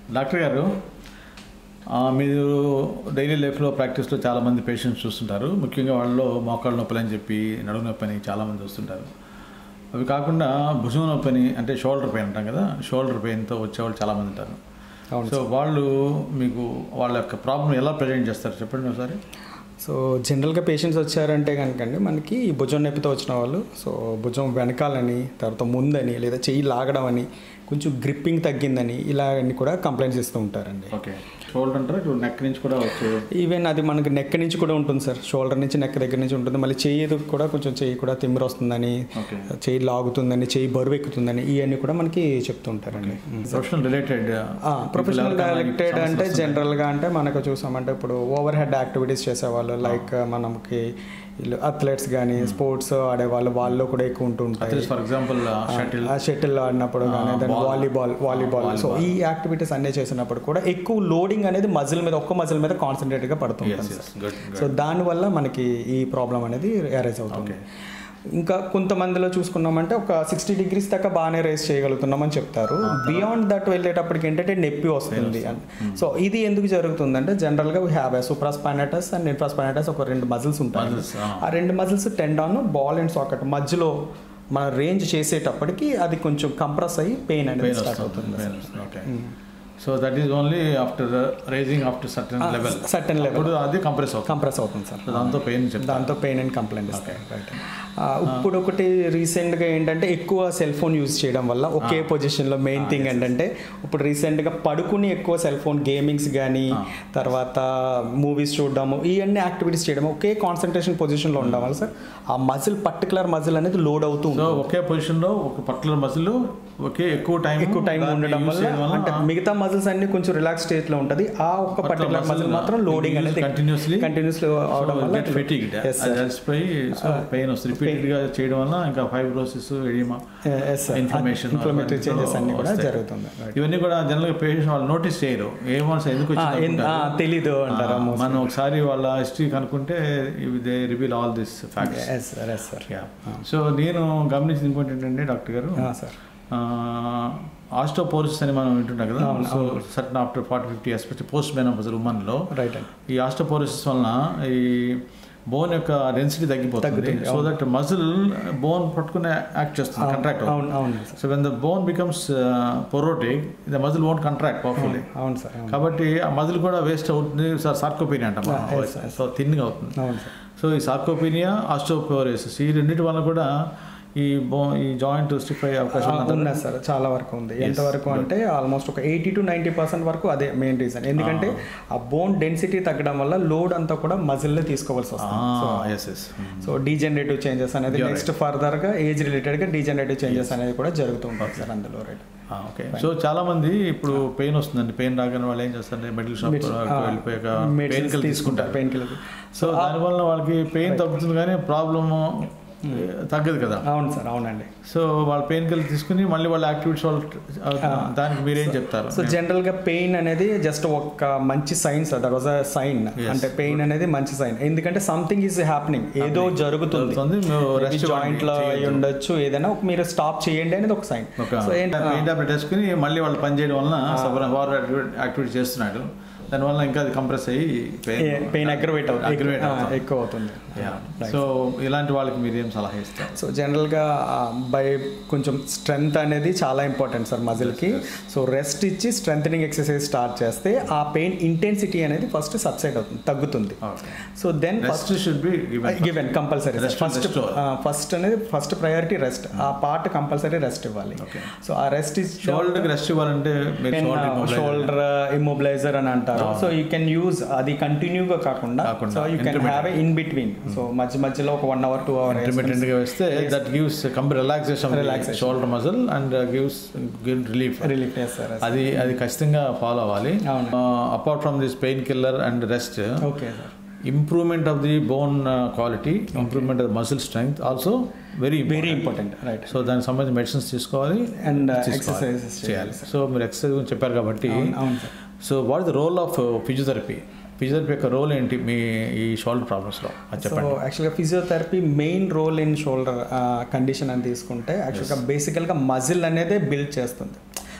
Doctor గారు ఆ, మీరు డైలీ లైఫ్లో ప్రాక్టీస్లో చాలామంది పేషెంట్స్ చూస్తుంటారు ముఖ్యంగా వాళ్ళలో మోకాళ్ళ నొప్పులు అని చెప్పి నడుము నొప్పి అని చాలామంది వస్తుంటారు అవి కాకుండా భుజం నొప్పి అని అంటే షోల్డర్ పెయిన్ అంటాం కదా షోల్డర్ పెయిన్తో వచ్చేవాళ్ళు చాలామంది ఉంటారు అవును సో వాళ్ళు మీకు వాళ్ళ యొక్క ప్రాబ్లం ఎలా ప్రజెంట్ చేస్తారు చెప్పండి ఒకసారి సో జనరల్గా పేషెంట్స్ వచ్చారంటే కనుకండి మనకి ఈ భుజం నొప్పితో వచ్చిన వాళ్ళు సో భుజం వెనకాలని తర్వాత ముందని లేదా చెయ్యి లాగడం అని కొంచెం గ్రిప్పింగ్ తగ్గిందని ఇలా అన్ని కూడా కంప్లైంట్స్ ఇస్తూ ఉంటారండి ఓకే షోల్డర్ అంటారా ఇటు నెక్ నుంచి కూడా వచ్చే ఈవెన్ అది మనకి నెక్ నుంచి కూడా ఉంటుంది సార్ షోల్డర్ నుంచి నెక్ దగ్గర నుంచి ఉంటుంది మళ్ళీ చెయ్యి కూడా కొంచెం చెయ్యి కూడా తిమ్మిరి వస్తుందని ఓకే చెయ్యి లాగుతుందని చెయ్యి బరువు ఎక్కుతుందని ఇవన్నీ కూడా మనకి చెప్తూ ఉంటారండి ప్రొఫెషనల్ రిలేటెడ్ ప్రొఫెషనల్ డైరెక్టెడ్ అంటే జనరల్గా అంటే మనకు చూసామంటే ఇప్పుడు ఓవర్ హెడ్ యాక్టివిటీస్ చేసేవాళ్ళు లైక్ మనకి వీళ్ళు అథ్లెట్స్ కానీ స్పోర్ట్స్ ఆడేవాళ్ళు వాళ్ళు కూడా ఎక్కువ ఉంటూ ఉంటాయి ఫర్ ఎగ్జాంపుల్ షటిల్ ఆ షటిల్ ఆడినప్పుడు కానీ దాని వాలీబాల్ వాలీబాల్ సో ఈ యాక్టివిటీస్ అన్నీ చేసినప్పుడు కూడా ఎక్కువ లోడింగ్ అనేది మజిల్ మీద ఒక్క మజిల్ మీద కాన్సన్ట్రేట్గా పడుతుంది గుడ్ సో దానివల్ల మనకి ఈ ప్రాబ్లం అనేది అరైజ్ అవుతుంది ఇంకా కొంతమందిలో చూసుకున్నామంటే ఒక సిక్స్టీ డిగ్రీస్ దాకా బాగానే రేస్ చేయగలుగుతున్నామని చెప్తారు బియాండ్ దట్ వెళ్ళేటప్పటికి ఏంటంటే నొప్పి వస్తుంది అని సో ఇది ఎందుకు జరుగుతుందంటే జనరల్గా we have supraspinatus and infraspinatus ఒక రెండు మజిల్స్ ఉంటాయి Muscles, ఆ. ఆ రెండు muscles tendon ball and socket మధ్యలో మన రేంజ్ చేసేటప్పటికి అది కొంచెం కంప్రెస్ అయ్యి పెయిన్ అనేది పెయిన్ స్టార్ట్ వస్తుంది అవుతుంది okay so that is only after rising after certain level certain level అప్పుడు అది కంప్రెస్ అవుతుంది కంప్రెస్ అవుతుంది సార్ So దాంతో పెయిన్ చెప్తాను దాంతో పెయిన్ అండ్ కంప్లైంట్ ఇస్తాయి రైట్ ఇప్పుడు ఒకటి రీసెంట్గా ఏంటంటే ఎక్కువ సెల్ ఫోన్ యూజ్ చేయడం వల్ల ఒకే పొజిషన్లో మెయిన్ థింగ్ ఏంటంటే ఇప్పుడు రీసెంట్గా పడుకుని ఎక్కువ సెల్ ఫోన్ గేమింగ్స్ కానీ తర్వాత మూవీస్ చూడడము ఇవన్నీ యాక్టివిటీస్ చేయడం ఒకే కాన్సన్ట్రేషన్ పొజిషన్లో ఉండడం వల్ల సార్ ఆ మజిల్ పర్టికులర్ మజిల్ అనేది లోడ్ అవుతూ సో ఉంటుంది ఒకే పొజిషన్ లో ఒక పర్టికులర్ మజిల్ ఒకే ఎక్కువ టైం ఎక్కువ టైం ఉండడం వల్ల అంటే మిగతా మజిల్స్ అన్ని కొంచెం రిలాక్స్ స్టేట్ లో ఉంటది ఆ ఒక్క పర్టికులర్ మజిల్ మాత్రం లోడింగ్ అనేది కంటిన్యూస్లీ కంటిన్యూస్ అవడం వల్ల గెట్ ఫెటిగ్డ్ Yes, sir. అలసిపోయి సో పెయిన్ వస్తుంది రిపీటెడ్ గా చేయడం వల్ల ఇంకా fibrosis oedema Inflammation inflammatory changes అన్ని కూడా వస్తాయి. జరుగుతుంది Right. ఇవన్నీ కూడా జనరల్ గా పేషెంట్ వాళ్ళు నోటీస్ చేయరు ఏమో అసలు ఎందుకు ఆ, వచ్చింది ఎన్- ఆ, తెలీదు అంటారు ఆ, మనం ఒకసారి వాళ్ళ హిస్టరీ కనుక్కుంటే they reveal all this facts yes sir yes sir so నేను గమనించింది ఇంకోటి ఏంటంటే డాక్టర్ గారు సార్ ఆస్టోపోరిసిస్ అని మనం వింటుంటాం కదా so certain after forty fifty especial post menopause ఉమెన్లో రైట్ అండి ఈ ఆస్టోపోరిసిస్ వలన ఈ బోన్ యొక్క డెన్సిటీ తగ్గిపోతుంది తగ్గుతుంది, సో దట్ మజిల్ బోన్ పట్టుకుని యాక్ట్ చేస్తుంది కంట్రాక్ట్ అవును అవును sir so when the bone becomes porotic the muscle won't contract powerfully అవును సార్ అవును కాబట్టి ఆ మజిల్ కూడా వేస్ట్ అవుతుంది సార్ సార్కోపీనియా అంటాం yes, సో థిన్గా అవుతుంది అవును సార్ సో ఈ సార్కోపీనియా ఆస్టోపోరోసిస్ ఈ రెండింటి వల్ల కూడా ఈ బో ఈ జాయింట్ స్టిఫ్ అయ్యే అవకాశం ఉందంటారా? ఉన్నది సార్ చాలా వరకు ఉంది ఎంతవరకు అంటే ఆల్మోస్ట్ ఒక ఎయిటీ టు నైంటీ పర్సెంట్ వరకు అదే మెయిన్ రీజన్ ఎందుకంటే ఆ బోన్ డెన్సిటీ తగ్గడం వల్ల లోడ్ అంతా కూడా మజిల్లో తీసుకోవాల్సి వస్తుంది yes yes so degenerative changes అనేది You're నెక్స్ట్ ఫర్దర్గా ఏజ్ రిలేటెడ్గా డీజనరేటివ్ చేంజెస్ అనేది కూడా జరుగుతూ ఉంటుంది సార్ అందులో రైట్ ఓకే సో చాలా మంది ఇప్పుడు పెయిన్ వస్తుందండి పెయిన్ రాగానే వాళ్ళు ఏం చేస్తారంటే మెడికల్ షాప్ వెళ్ళిపోయాక పెయిన్ కిల్ తీసుకుంటారు పెయిన్ కిల్లర్ సో దానివల్ల వాళ్ళకి పెయిన్ తగ్గుతుంది కానీ ప్రాబ్లమ్ తగ్గదు కదా అవును సార్ అవునండి సో వాళ్ళు పెయిన్ కిల్ తీసుకుని మళ్ళీ వాళ్ళ యాక్టివిటీస్ వాళ్ళు దానికి మీరేం చెప్తారు సో జనరల్ గా పెయిన్ అనేది జస్ట్ ఒక మంచి sign sir that was a sign అంటే పెయిన్ అనేది మంచి సైన్ ఎందుకంటే సంథింగ్ ఈజ్ హ్యాపెనింగ్ ఏదో జరుగుతుంది జరుగుతుంది, మీరు rest జాయింట్ లో ఇవ్వండి, అయి ఉండొచ్చు ఏదైనా ఒక మీరు స్టాప్ చేయండి అనేది ఒక సైన్ ఒక సో ఏంటి పెయిన్ టాబ్లెట్ వేసుకుని మళ్ళీ వాళ్ళు పని చేయడం వలన సబర్ యాక్టివిటీ చేస్తున్నాడు దానివల్ల ఇంకా అది కంప్రెస్ అయ్యి పెయిన్ పెయిన్ అగ్రవేట్ అవుతుంది Aggravate ఆ, అవుతుంది. ఎక్కువ అవుతుంది సో ఇలాంటి వాళ్ళకి మీరు ఏం సలహా ఇస్తారు సో జనరల్గా బై కొంచెం స్ట్రెంగ్త్ అనేది చాలా ఇంపార్టెంట్ సార్ మజిల్కి సో రెస్ట్ ఇచ్చి స్ట్రెంగ్ ఎక్సర్సైజ్ స్టార్ట్ చేస్తే ఆ పెయిన్ ఇంటెన్సిటీ అనేది ఫస్ట్ సబ్సైడ్ అవుతుంది తగ్గుతుంది okay so then rest should be given compulsory Rest first restore. First అనేది ఫస్ట్ ప్రయారిటీ రెస్ట్ ఆ పార్ట్ కంపల్సరీ రెస్ట్ ఇవ్వాలి Okay. సో ఆ రెస్ట్ ఇస్ షోల్డర్ రెస్ట్ ఇవ్వాలంటే మీరు షోల్డర్ షోల్డర్ ఇమ్మొబిలైజర్ అని అంటారు సో యూ కెన్ యూజ్ అది కంటిన్యూగా కాకుండా కాకుండా, so you can have in between so మధ్య మధ్యలో ఒక one hour two hour intermediate గా వేస్తే that gives comp relaxation Relaxation. Shoulder muscle and gives good relief relief చేస్తారు అది అది ఖచ్చితంగా ఫాలో అవ్వాలి అవును. Apart from this pain killer and rest okay sir improvement of the bone quality improvement of muscle strength also very very important right so దానికి సంబంధించిన medicines తీసుకోవాలి and తీసుకోవాలి. ఎక్సర్సైజెస్ చేయాలి సో మీరు ఎక్సర్సైజ్ గురించి చెప్పారు కాబట్టి అవును sir so what the role of physiotherapy physiotherapy యొక్క రోల్ ఏంటి మీ ఈ షోల్డర్ ప్రాబ్లమ్స్లో అది సో చెప్పండి యాక్చువల్గా physiotherapy main role in shoulder condition అని తీసుకుంటే యాక్చువల్గా బేసికల్గా మజిల్ అనేదే బిల్డ్ చేస్తుంది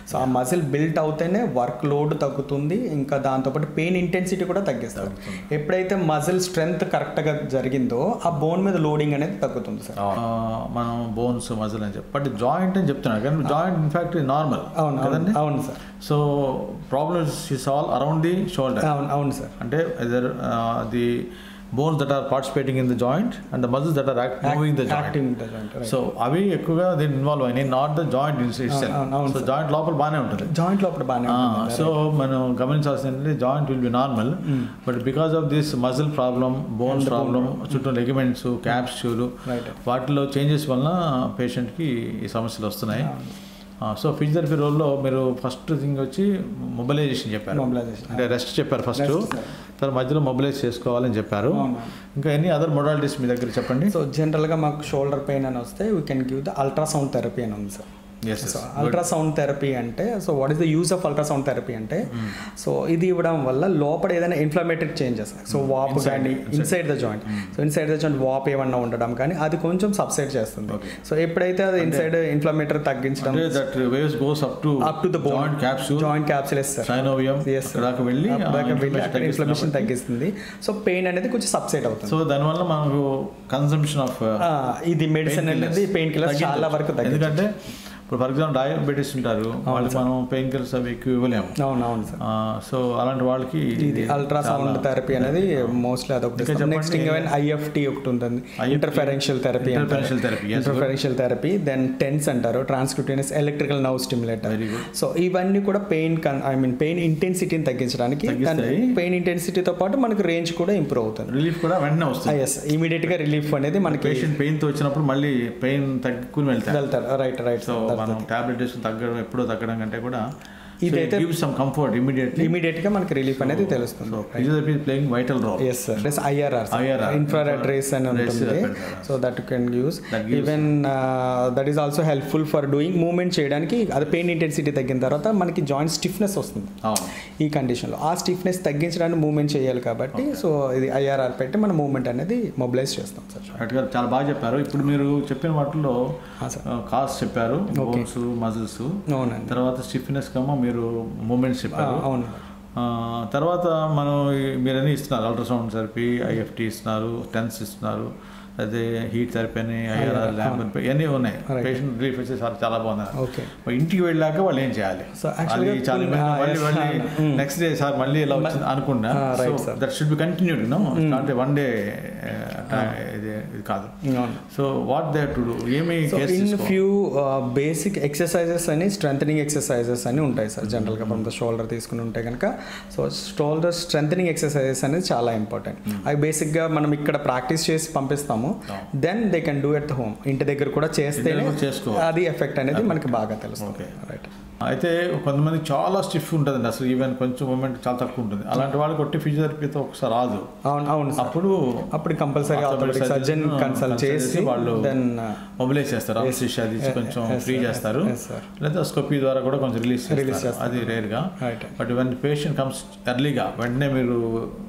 సో ఆ మజిల్ బిల్ట్ అవుతేనే వర్క్ లోడ్ తగ్గుతుంది ఇంకా దాంతోపాటు పెయిన్ ఇంటెన్సిటీ కూడా తగ్గిస్తారు ఎప్పుడైతే మజిల్ స్ట్రెంగ్త్ కరెక్ట్గా జరిగిందో ఆ బోన్ మీద లోడింగ్ అనేది తగ్గుతుంది సార్ ఆ, మనం బోన్స్ మజిల్ అని చెప్పి బట్ జాయింట్ అని చెప్తున్నాను కానీ జాయింట్ ఇన్ఫాక్ట్ నార్మల్ అవును కదండి అవును అవును sir so problems is all around the shoulder అవును అవును సార్ అంటే either the bones that are participating in the joint and the muscles that are moving the joint acting joint so అవి ఎక్కువగా దీన్ని ఇన్వాల్వ్ అయినాయి నాట్ ద జాయింట్ ఇట్ అవును, అవును so joint లోపల బాగానే ఉంటుంది జాయింట్ లోపల బాగానే ఉంటుంది సో మనం గమనించాల్సింది joint will be normal but because of this muscle problem bones problem చుట్టూ లెగిమెంట్స్ క్యాప్స్యూల్ రైట్ వాటిలో చేంజెస్ వలన పేషెంట్కి ఈ సమస్యలు వస్తున్నాయి సో ఫిజియోథెరపీ రోల్లో మీరు ఫస్ట్ థింగ్ వచ్చి మొబిలైజేషన్ చెప్పారు మొబిలైజేషన్ అంటే రెస్ట్ చెప్పారు ఫస్ట్ Rest, sir. తర్వాత మధ్యలో మొబిలైజ్ చేసుకోవాలని చెప్పారు అవును. ఇంకా ఎన్ని అదర్ మొడాలిటీస్ మీ దగ్గర చెప్పండి సో జనరల్గా మాకు షోల్డర్ పెయిన్ అని వస్తే we can give the ultrasound therapy అని ఉంది sir Yes, yes. So ultrasound therapy అంటే so what is the use of ultrasound therapy అంటే సో ఇది ఇవ్వడం వల్ల లోపల ఏదైనా ఇన్ఫ్లమేటరీ చేంజెస్ సో వాప్ Inside, కానీ inside. Inside the joint so inside the joint వాప్ ఏమన్నా ఉండడం కానీ అది కొంచెం సబ్సైడ్ చేస్తుంది Okay. సో ఎప్పుడైతే అది ఇన్సైడ్ ఇన్ఫ్లమేటరీ తగ్గించడం అంటే that waves goes up to up to the bone joint capsule joint capsule sir synovium Yes, sir. దాకా వెళ్ళి అక్కడ దాకా వెళ్ళి అక్కడ ఇన్ఫ్లమేషన్ తగ్గిస్తుంది సో పెయిన్ అనేది కొంచెం సబ్సైడ్ అవుతుంది సో దానివల్ల మనకు కన్సంప్షన్ ఆఫ్ ఆ, ఇది మెడిసిన్ అనేది పెయిన్ కిల్లర్స్ చాలా వరకు తగ్గింది ఎందుకంటే ఇప్పుడు ఫర్ ఎగ్జాంపుల్ డయాబెటీస్ ఉంటారు వాళ్ళకి మనం పెయిన్ కిల్లర్స్ అవి ఎక్కువ ఇవ్వలేము అవును అవును సార్ సో అలాంటి వాళ్ళకి ఇది అల్ట్రాసౌండ్ థెరపీ అనేది మోస్ట్లీ అదొకటి ఇంకా చెప్పండి. నెక్స్ట్ ఈవెన్ ఐఎఫ్టి ఒకటి ఉంటుంది IFT, interferential therapy Interferential therapy, yes, interferential therapy then TENS అంటారు transcutaneous electrical nerve stimulator Very good. So ఇవన్నీ కూడా పెయిన్ ఐ మీన్ పెయిన్ ఇంటెన్సిటీని తగ్గించడానికి తగ్గిస్తాయి. పెయిన్ ఇంటెన్సిటీతో పాటు మనకు రేంజ్ కూడా ఇంప్రూవ్ అవుతుంది రిలీఫ్ కూడా వెంటనే వస్తుంది ఎస్ ఇమీడియట్ గా రిలీఫ్ అనేది మనకి పేషెంట్ పెయిన్ తో వచ్చినప్పుడు మళ్ళీ పెయిన్ తగ్గుకుని వెళ్తారు వెళ్తాడు రైట్ రైట్ సో మనం టాబ్లెట్ వేసుకుని తగ్గడం ఎప్పుడో తగ్గడం కంటే కూడా ఇదైతే- give some comfort immediately immediate గా మనకి రిలీఫ్ అనేది తెలుస్తుంది so physiotherapy playing vital role yes sir plus IRR IRR. Infrared rays అని Rays ఉంటుంది పెడతారు. So that can use That gives- even that is also helpful for doing movement చేయడానికి అది pain intensity తగ్గిన తర్వాత మనకి జాయింట్ స్టిఫ్నెస్ వస్తుంది అవును ఈ కండిషన్లో ఆ స్టిఫ్నెస్ తగ్గించడానికి మూవ్మెంట్ చేయాలి కాబట్టి సో ఇది ఐఆర్ఆర్ పెట్టి మన మూవ్మెంట్ అనేది మొబిలైజ్ చేస్తాం సార్ కరెక్ట్ గా చాలా బాగా చెప్పారు ఇప్పుడు మీరు చెప్పిన వాటిలో ఆ, సార్ కాస్ చెప్పారు బోన్స్ మజిల్స్ అవునండి తర్వాత స్టిఫ్నెస్ కమ్మ మీరు మూమెంట్స్ ఆ, చెప్పారు అవును ఆ, తర్వాత మనం ఈ- మీరన్నీ ఇస్తున్నారు అల్ట్రాసౌండ్ థెరపీ ఐఎఫ్టీ ఇస్తున్నారు టెన్స్ ఇస్తున్నారు అదే హీట్ థెరపీ అని ఐఆర్ఆర్ ల్యాంప్ ఇవన్నీ ఉన్నాయి Right. పేషెంట్ రిలీఫ్ వచ్చి చాలా చాలా బాగున్నారు ఓకే మరి ఇంటికి వెళ్ళాక వాళ్ళు ఏం చేయాలి So, actually అది చాలా కొన్ని- ఇబ్బంది. ah, మళ్ళీ yes, మళ్ళీ ah, mm. Next day sir మళ్ళీ ఇలా వచ్చింది అనుకున్నా Ah, right, sir. That should be continued no not one day ఇది ఇది కాదు అవును so what they to do ఏమి so care in few basic exercises అని స్ట్రెంథనింగ్ ఎక్సర్సైజెస్ అని ఉంటాయి సార్ జనరల్గా మనం షోల్డర్ తీసుకుని ఉంటే కనుక సో షోల్డర్ స్ట్రెంథనింగ్ ఎక్సర్సైజెస్ అనేది చాలా ఇంపార్టెంట్ అవి బేసిక్గా మనం ఇక్కడ ప్రాక్టీస్ చేసి పంపిస్తాము then they can do at home ఇంటి దగ్గర కూడా చేస్తేనే ఇంటి దగ్గర చేసుకోవాలి. అది ఎఫెక్ట్ అనేది మనకి బాగా తెలుస్తుంది Okay. రైట్ అయితే కొంతమంది చాలా స్టిఫ్ ఉంటుందండి అసలు ఈవెన్ కొంచెం మూమెంట్ చాలా తక్కువ ఉంటుంది అలాంటి వాళ్ళు కొట్టి ఫిజియోథెరపీతో ఒకసారి రాదు అవును అవును సార్ అప్పుడు అప్పుడు compulsory Orthopedic orthopaedic surgeon surgeon consult consult చేసి చేసి వాళ్ళు దెన్ మొబిలైజ్ చేస్తారు ఆఫీస్ అది ఇచ్చి కొంచెం yes, ఫ్రీ sir. చేస్తారు Yes, sir. లేదా స్కోపీ ద్వారా కూడా కొంచెం రిలీజ్ Release చేస్తారు అది రేర్గా right but when patient comes ఎర్లీగా వెంటనే మీరు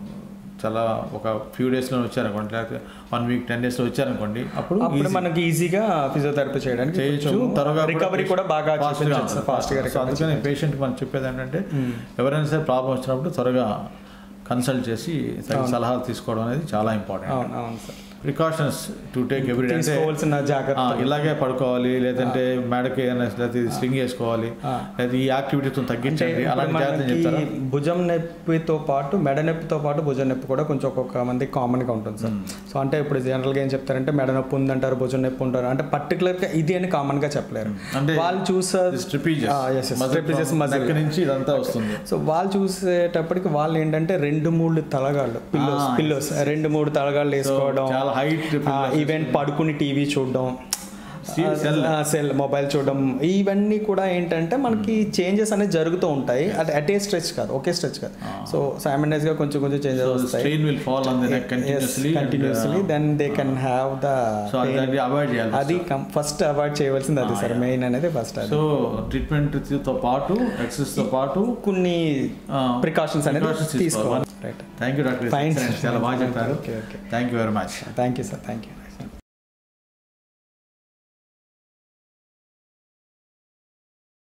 చాలా ఒక ఫ్యూ డేస్లో వచ్చారనుకోండి లేకపోతే వన్ వీక్ టెన్ డేస్లో వచ్చారనుకోండి అప్పుడు అప్పుడు మనకి ఈజీగా ఫిజియోథెరపీ చేయడానికి చేయొచ్చు త్వరగా రికవరీ కూడా బాగా ఫాస్ట్గా ఫాస్ట్గా సో అందుకని పేషెంట్ మనం చెప్పేది ఏంటంటే ఎవరైనా సరే ప్రాబ్లం వచ్చినప్పుడు త్వరగా కన్సల్ట్ చేసి తగిన సలహాలు తీసుకోవడం అనేది చాలా ఇంపార్టెంట్ అవును అవును sir precautions to take every day అంటే తీసుకోవాల్సిన జాగ్రత్త ఆ, ఇలాగే పడుకోవాలి లేదంటే మేడకి ఏమైనా లేకపోతే స్వింగ్ చేసుకోవాలి ఆ. లేదా ఈ యాక్టివిటీస్ తగ్గించండి ఇప్పుడు అలాంటి జాగ్రత్తలు మనకి చెప్తారా భుజం నొప్పితో పాటు మెడ నొప్పితో పాటు భుజం నొప్పి కూడా కొంచెం ఒక్కొక్క మంది కామన్గా ఉంటుంది సార్ సో అంటే ఇప్పుడు జనరల్గా ఏం చెప్తారంటే మెడ నొప్పి ఉందంటారు భుజం నొప్పి ఉంటారు అంటే పర్టికులర్గా ఇది అని కామన్గా చెప్పలేరు అంటే వాళ్ళు చూసారు స్ట్రిపీజెస్ Ah, yes, yes. Trapezius muscle. నుంచి ఇదంతా వస్తుంది సో వాళ్ళు చూసేటప్పటికి వాళ్ళు ఏంటంటే రెండు మూడు తలగాళ్ళు పిల్లోస్ Ah, పిల్లోస్ రెండు మూడు తలగాళ్ళు వేసుకోవడం చాలా హైట్ ఈవెన్ పడుకుని టీవీ చూడడం cell. సెల్ మొబైల్ చూడడం ఇవన్నీ కూడా ఏంటంటే మనకి చేంజెస్ అనేది జరుగుతూ ఉంటాయి అది అట్ ఏ స్ట్రెచ్ కాదు ఒకే స్ట్రెచ్ కాదు సో సైమనైజ్ గా కొంచెం కొంచెం చేంజెస్ వస్తాయి strain will fall on the neck continuously continuously then they can have the so అది అవాయిడ్ చేయాలి అది ఫస్ట్ అవాయిడ్ చేయవలసింది అది సార్ మెయిన్ అనేది ఫస్ట్ అది సో ట్రీట్మెంట్ తో పాటు ఎక్సెస్ తో పాటు కొన్ని ప్రికాషన్స్ అనేది precautions తీసుకోవాలి తీసుకోవాలి. Right thank you doctor Fine. చాలా బాగా చెప్పారు Okay, okay. Thank you very much thank you sir thank you